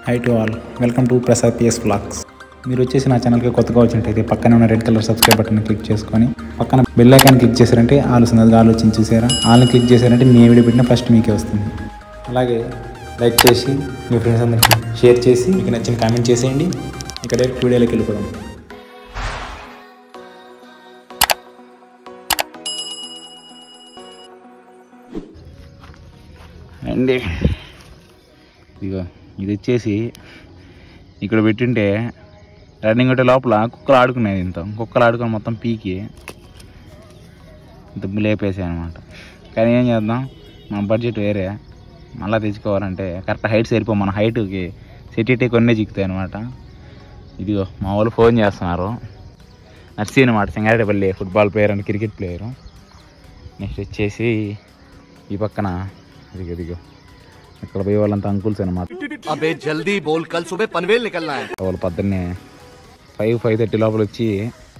High to all welcome to Prasad PS vlogs మీరు వచ్చేసి నా ఛానల్కి కొత్తగా వచ్చినట్టయితే పక్కనే ఉన్న red colour subscribe button click చేసుకొని పక్కన బెల్ ఐకాన్ క్లిక్ చేశారంటే ఆలోచనగా ఆలోచించి చూసారా ఆల్ని క్లిక్ చేశారంటే నేను వీడియో పెట్టిన ఫస్ట్ మీకే వస్తుంది అలాగే లైక్ చేసి మీ ఫ్రెండ్స్ అందరికీ షేర్ చేసి మీకు నచ్చిన కామెంట్ చేసేయండి ఇక డైరెక్ట్ వీడియోలోకి వెళ్ళిపోదాం అండి ఇదిగో ఇది వచ్చేసి ఇక్కడ పెట్టింటే రన్నింగ్ కొట్టే లోపల కుక్కలు ఆడుకునేది ఇంత కుక్కలు ఆడుకొని మొత్తం పీకి ఇంత లేపేసాయి అనమాట కానీ ఏం చేద్దాం మన బడ్జెట్ వేరే మళ్ళీ తెచ్చుకోవాలంటే కరెక్ట్ హైట్ సరిపో మన హైట్కి సెట్ అయితే కొన్నే చిక్కుతాయి అనమాట ఇదిగో మా వాళ్ళు ఫోన్ చేస్తున్నారు నర్సీ అనమాట Singareddipalli football player and cricket player next వచ్చేసి ఈ పక్కన ఇదిగో ఇదిగో ఇక్కడ పోయి వాళ్ళంతా అంకుల్స్ అనమాట अबे जल्दी बोल कल सुबह पनवेल निकलना है వాళ్ళు పొద్దున్నే ఫైవ్ ఫైవ్ థర్టీ లోపల వచ్చి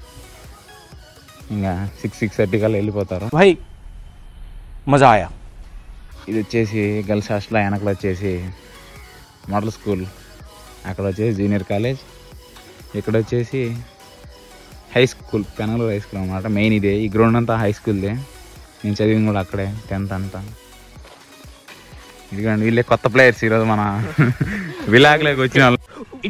ఇంకా సిక్స్ సిక్స్ థర్టీ కల్లా వెళ్ళిపోతారు भाई मज़ा आया ఇది వచ్చేసి గర్ల్స్ హాస్టల్ వెనకలు వచ్చేసి మోడల్ స్కూల్ అక్కడ వచ్చేసి జూనియర్ కాలేజ్ ఇక్కడ వచ్చేసి high school Penagaluru high school అనమాట మెయిన్ ఇదే ఈ గ్రౌండ్ అంతా హై స్కూల్దే నేను చదివింది కూడా అక్కడే టెన్త్ అంతా ఇదిగోండి వీళ్ళే కొత్త ప్లేయర్స్ ఈరోజు మన విలాగ్లోకి వచ్చిన వాళ్ళు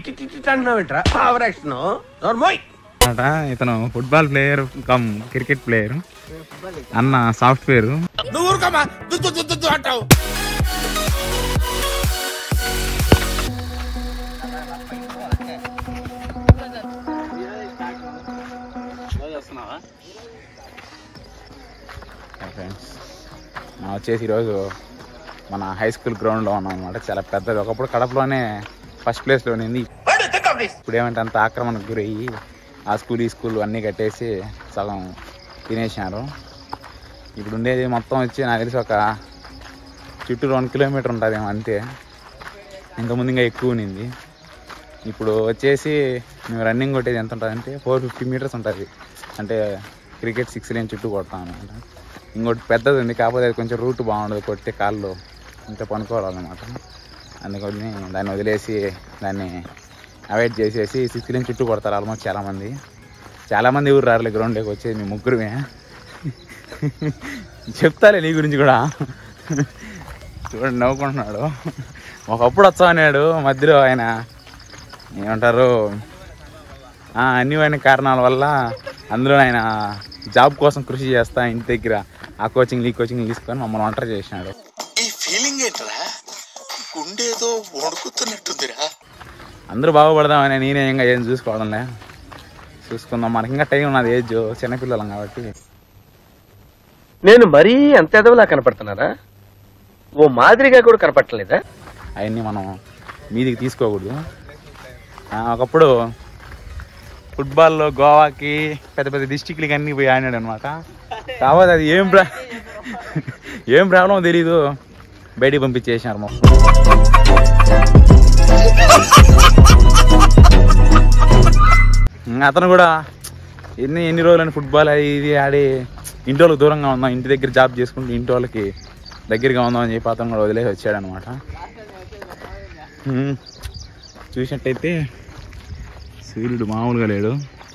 అన్నమాట ఇతను football player cum cricket player అన్న సాఫ్ట్వేర్ ఫ్రెండ్స్ మనం వచ్చేసి ఈరోజు మన హై స్కూల్ గ్రౌండ్లో ఉన్నాం అనమాట చాలా పెద్దది ఒకప్పుడు కడపలోనే ఫస్ట్ ప్లేస్లో ఉంది ఇప్పుడు ఏమంటే అంత ఆక్రమణకు గురయ్యి ఆ స్కూల్ ఈ స్కూల్ అన్నీ కట్టేసి సగం తినేసినారు ఇప్పుడు ఉండేది మొత్తం వచ్చి నాకు తెలిసి ఒక చుట్టూ రెండు కిలోమీటర్ ఉంటుంది అంతే ఇంకా ముందు ఇంకా ఎక్కువ ఉన్నింది ఇప్పుడు వచ్చేసి మేము రన్నింగ్ కొట్టేది ఎంత ఉంటుంది అంటే ఫోర్ ఫిఫ్టీ మీటర్స్ ఉంటుంది అంటే క్రికెట్ సిక్స్ లేని చుట్టూ కొడతాం అనమాట ఇంకోటి పెద్దది ఉంది కాకపోతే అది కొంచెం రూట్ బాగుండదు కొట్టే కాళ్ళు ఇంకా పనుకోవాలన్నమాట అందుకని దాన్ని వదిలేసి దాన్ని అవాయిడ్ చేసేసి సిక్స్ లేని చుట్టూ కొడతారు ఆల్మోస్ట్ చాలామంది చాలామంది ఊరు రారులే గ్రౌండ్లోకి వచ్చేది మేము ముగ్గురమే చెప్తాలే నీ గురించి కూడా చూడండి నవ్వుకుంటున్నాడు ఒకప్పుడు వచ్చా అన్నాడు మధ్యలో ఆయన ఏమంటారు ఆ, అన్ని అయిన కారణాల వల్ల అందులో ఆయన జాబ్ కోసం కృషి చేస్తా ఇంటి దగ్గర ఆ కోచింగ్ ఈ కోచింగ్ తీసుకొని మమ్మల్ని ఒంటరి చేసినాడు ఈ ఫీలింగ్ ఏంట్రా గుండేదో వణుకుతున్నట్టుందిరా అందరూ బాగుపడదామని నేనే ఇంకా ఏం చూసుకోవడంలే చూసుకుందాం మనకి ఇంకా టైం ఉన్నది ఏజ్ చిన్నపిల్లలం కాబట్టి నేను మరీ అంత ఎదవలా కనపడుతున్నారా ఓ మాదిరిగా కూడా కనపడలేదా అవన్నీ మనం మీదికి తీసుకోకూడదు ఆ, ఒకప్పుడు ఫుట్బాల్లో గోవాకి పెద్ద పెద్ద డిస్టిక్లకి అన్నీ పోయి ఆడినాడు అనమాట కాకపోతే అది ఏం ప్రా ఏం ప్రాబ్లం తెలీదు బయటికి పంపించేసినారు మొత్తం ఇంకా అతను కూడా ఎన్ని ఎన్ని రోజులని ఫుట్బాల్ అది ఇది ఆడి ఇంటి వాళ్ళకి దూరంగా ఉందాం ఇంటి దగ్గర జాబ్ చేసుకుంటూ ఇంటి వాళ్ళకి దగ్గరగా ఉందాం అని చెప్పి అతను కూడా వదిలేసి వచ్చాడనమాట ఉమ్, చూసినట్టయితే సూర్యుడు మామూలుగా లేడు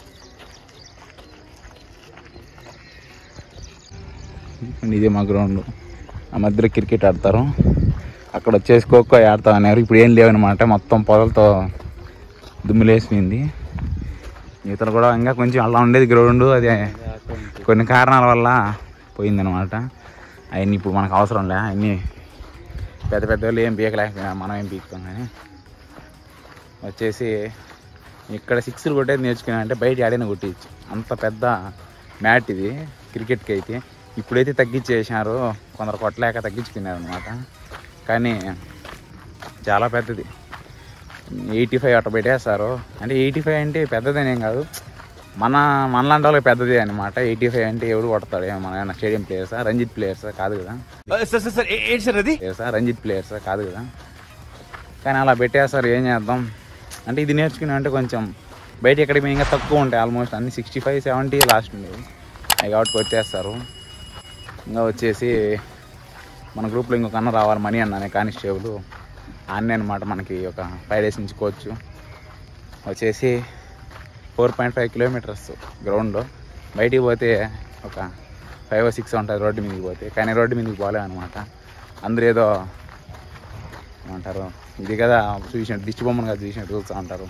ఇదే మా గ్రౌండ్ ఆ మధ్యలో క్రికెట్ ఆడతారు అక్కడ వచ్చేసి ఖోఖో ఆడతా అన్నారు ఇప్పుడు ఏం లేవన్నమాట మొత్తం పొదలతో దుమ్ములేసిపోయింది ఇతను కూడా ఇంకా కొంచెం అలా ఉండేది గ్రౌండ్ అది కొన్ని కారణాల వల్ల పోయిందనమాట అవన్నీ ఇప్పుడు మనకు అవసరం లే అన్నీ పెద్ద పెద్ద వాళ్ళు ఏం పీకలేకపోయినా మనం ఏం పీకుతాం కానీ వచ్చేసి ఇక్కడ సిక్స్లు కొట్టేది నేర్చుకున్నా అంటే బయట ఆడైనా కొట్టేయచ్చు అంత పెద్ద మ్యాట్ ఇది క్రికెట్కి అయితే ఇప్పుడైతే తగ్గించేసినారు కొందరు కొట్టలేక తగ్గించుకున్నారు అనమాట కానీ చాలా పెద్దది ఎయిటీ ఫైవ్ అట్ట పెట్టేస్తారు అంటే ఎయిటీ ఫైవ్ అంటే పెద్దదేనేం కాదు మన మనలాంటి వాళ్ళకి పెద్దదే అనమాట ఎయిటీ ఫైవ్ అంటే ఎవడు కొడతాడు ఏమో మన స్టేడియం ప్లేయర్సా రంజిత్ ప్లేయర్సా కాదు కదా सर सर सर ఏంటి సార్ అది ప్లేయర్సా రంజిత్ ప్లేయర్సా కాదు కదా కానీ అలా పెట్టేస్తారు ఏం చేద్దాం అంటే ఇది నేర్చుకున్నా అంటే కొంచెం బయట ఎక్కడికి ఇంకా తక్కువ ఉంటాయి ఆల్మోస్ట్ అన్ని సిక్స్టీ ఫైవ్ సెవెంటీ లాస్ట్ ఉండేవి అవి కాబట్టి కొట్టేస్తారు ఇంకా వచ్చేసి మన గ్రూప్లో ఇంకొక అన్న రావాలి మనీ అన్నానే కానిస్టేబుల్ ఆన్నే అనమాట మనకి ఒక ఫైవ్ డేస్ నుంచి కోచ్ వచ్చేసి ఫోర్ పాయింట్ ఫైవ్ కిలోమీటర్స్ గ్రౌండ్లో బయటికి పోతే ఒక ఫైవ్ సిక్స్ ఉంటుంది రోడ్డు మీదకి పోతే కానీ రోడ్డు మీదకి పోలేము అనమాట అందరూ ఏదో ఏమంటారు ఇది కదా చూసినట్టు దిష్టి బొమ్మను కదా చూసినట్టు చూస్తూ ఉంటారు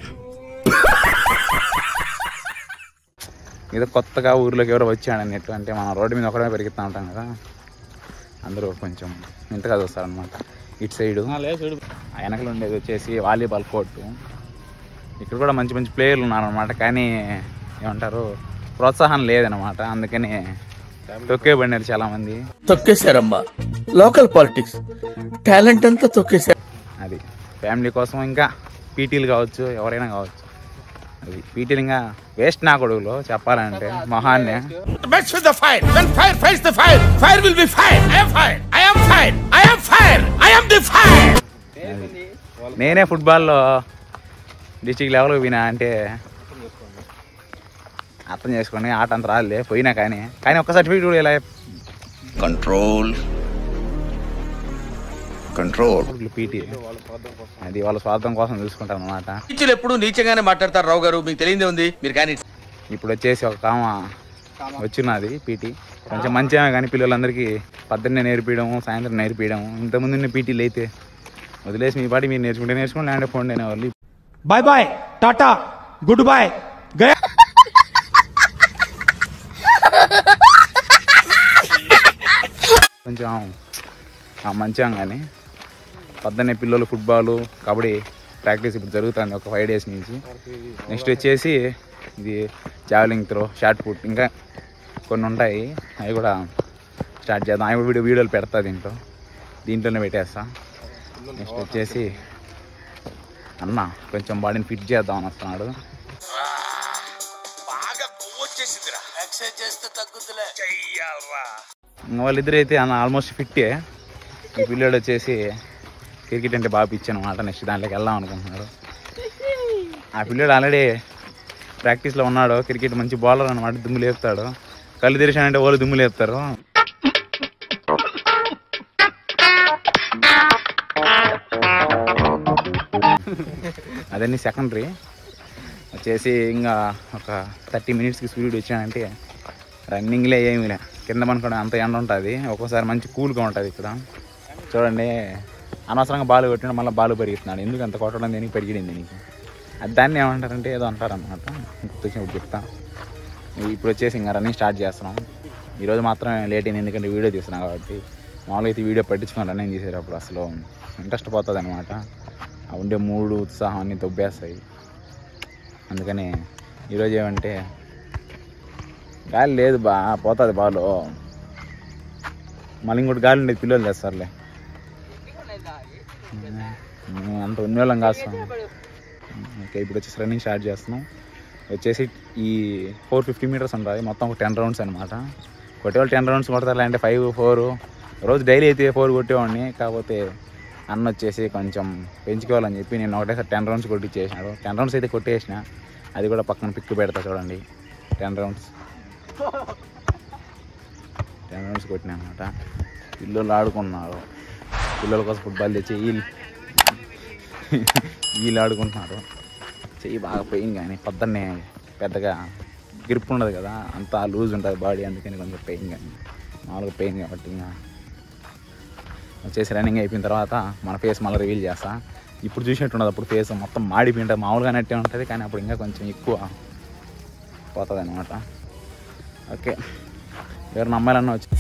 ఏదో కొత్తగా ఊర్లోకి ఎవరో వచ్చాడు అన్నట్టు అంటే మనం రోడ్డు మీద ఒకడే పెరుగుతూ ఉంటాం కదా అందరూ కొంచెం ఇంతగా చూస్తారనమాట ఇటు సైడు ఆ వెనకలు ఉండేది వచ్చేసి వాలీబాల్ కోర్టు ఇక్కడ కూడా మంచి మంచి ప్లేయర్లు ఉన్నారనమాట కానీ ఏమంటారు ప్రోత్సాహం లేదనమాట అందుకని తొక్కే పడినారు చాలామంది తొక్కేశారమ్మా లోకల్ పాలిటిక్స్ టాలెంట్ అంతా తొక్కేశారు అది ఫ్యామిలీ కోసం ఇంకా పీటీలు కావచ్చు ఎవరైనా కావచ్చు అది పీటీలు ఇంకా వేస్ట్ నా కొడుకులో చెప్పాలంటే మొహాన్ని Match with the fire. When fire fights the fire, fire will be fire. I am fire. I am fire. I am fire. I am the fire. నేనే ఫుట్బాల్లో డిస్టిక్ లెవెల్కి పోయినా అంటే అర్థం చేసుకొని ఆట అంత రాదులే పోయినా కానీ కానీ ఒక్క సర్టిఫికేట్ కూడా ఇలా కంట్రోల్ కంట్రోల్ పీటీ అది వాళ్ళ స్వార్థం కోసం చూసుకుంటారు అనమాట నీచులు ఎప్పుడు నీచంగానే మాట్లాడతారు రావు గారు మీకు తెలియదే ఉంది మీరు కానీ ఇప్పుడు వచ్చేసి ఒక కామ వచ్చినది పీటీ కొంచెం మంచిగా కానీ పిల్లలందరికీ పొద్దున్నే నేర్పించడం సాయంత్రం నేర్పించడం ఇంతకుముందు పీటీలు అయితే వదిలేసి మీ పాటి మీరు నేర్చుకుంటే నేర్చుకోండి లేదంటే ఫోన్ అనేవాళ్ళు bye bye tata good bye गया కొంచెం ఆ, మంచిగా కానీ పొద్దున్నే పిల్లలు ఫుట్బాల్ కబడ్డీ ప్రాక్టీస్ ఇప్పుడు జరుగుతుంది ఒక ఫైవ్ డేస్ నుంచి నెక్స్ట్ వచ్చేసి ఇది జావలింగ్ త్రో షార్ట్ పుట్ ఇంకా కొన్ని ఉంటాయి అవి కూడా స్టార్ట్ చేద్దాం అవి వీడియో వీడియోలు పెడతా దీంట్లో దీంట్లోనే పెట్టేస్తా నెక్స్ట్ వచ్చేసి అన్న కొంచెం బాడీని ఫిట్ చేద్దాం అని వస్తున్నాడు ఇంకా వాళ్ళిద్దరు అయితే ఆల్మోస్ట్ ఫిట్టే ఈ పిల్లోడు వచ్చేసి క్రికెట్ అంటే బాగా పిచ్చి అనమాట నెక్స్ట్ దాంట్లోకి వెళ్దాం అనుకుంటున్నాడు ఆ పిల్లోడు ఆల్రెడీ ప్రాక్టీస్లో ఉన్నాడు క్రికెట్ మంచి బౌలర్ అనమాట దుమ్ము లేపుతాడు కళ్ళు తెరిచానంటే వాళ్ళు దుమ్ము లేపుతారు అదన్నీ సెకండరీ వచ్చేసి ఇంకా ఒక థర్టీ మినిట్స్కి సూర్యుడు వచ్చానంటే రన్నింగ్లే ఏమీ లే కింద మనకుండా అంత ఎండ ఉంటుంది ఒక్కోసారి మంచి కూల్గా ఉంటుంది ఇక్కడ చూడండి అనవసరంగా బాల్ కొట్టిన మళ్ళీ బాల్ పెరుగుతున్నాడు ఎందుకు అంత కొట్టడం దేనికి పెరిగింది నీకు అది దాన్ని ఏమంటారంటే ఏదో అంటారనమాట గుర్తొచ్చినప్పుడు చెప్తా ఇప్పుడు వచ్చేసి ఇంకా రన్నింగ్ స్టార్ట్ చేస్తున్నాం ఈరోజు మాత్రం లేట్ అయింది ఎందుకంటే వీడియో తీస్తున్నాం కాబట్టి మామూలుగా అయితే వీడియో పట్టించుకొని రన్నింగ్ చేసేటప్పుడు అసలు ఇంట్రెస్ట్ పోతుంది అనమాట ఆ ఉండే మూడు ఉత్సాహం అన్నీ దొబ్బేస్తాయి అందుకని ఈరోజు ఏమంటే గాలి లేదు బా పోతుంది బాలు మళ్ళీ ఇంకోటి గాలి ఉండేది పిల్లలు తెస్తారులే ఉమ్, అంత ఉన్నోళ్ళం కాస్తాం ఓకే ఇప్పుడు వచ్చేసి రన్నింగ్ స్టార్ట్ చేస్తున్నాం వచ్చేసి ఈ ఫోర్ ఫిఫ్టీ మీటర్స్ ఉంటుంది మొత్తం ఒక టెన్ రౌండ్స్ అనమాట కొట్టేవాళ్ళు టెన్ రౌండ్స్ కొడతారు అంటే ఫైవ్ ఫోర్ రోజు డైలీ అయితే ఫోర్ కొట్టేవాడిని కాకపోతే అన్న వచ్చేసి కొంచెం పెంచుకోవాలని చెప్పి నేను ఒకటేసారి టెన్ రౌండ్స్ కొట్టించేసినాడు టెన్ రౌండ్స్ అయితే కొట్టేసిన అది కూడా పక్కన పిక్ పెడతా చూడండి టెన్ రౌండ్స్ టెన్ రౌండ్స్ కొట్టినా అనమాట పిల్లలు ఆడుకున్నారు పిల్లల కోసం ఫుట్బాల్ తెచ్చి వీళ్ళు వీళ్ళు ఆడుకుంటున్నారు చెయ్యి బాగా పెయిన్ కానీ పొద్దున్నే పెద్దగా గ్రిప్ ఉండదు కదా అంతా లూజ్ ఉంటుంది బాడీ అందుకని కొంచెం పెయిన్ కానీ మామూలుగా పెయిన్ కాబట్టి ఇంకా వచ్చేసి రన్నింగ్ అయిపోయిన తర్వాత మన ఫేస్ మళ్ళీ రివీల్ చేస్తా ఇప్పుడు చూసినట్టు ఉండదు అప్పుడు ఫేస్ మొత్తం మాడిపోయి ఉంటుంది మామూలుగా నట్టే ఉంటుంది కానీ అప్పుడు ఇంకా కొంచెం ఎక్కువ పోతుంది అనమాట ఓకే ఎవరిని అమ్మాయిలన్నా వచ్చి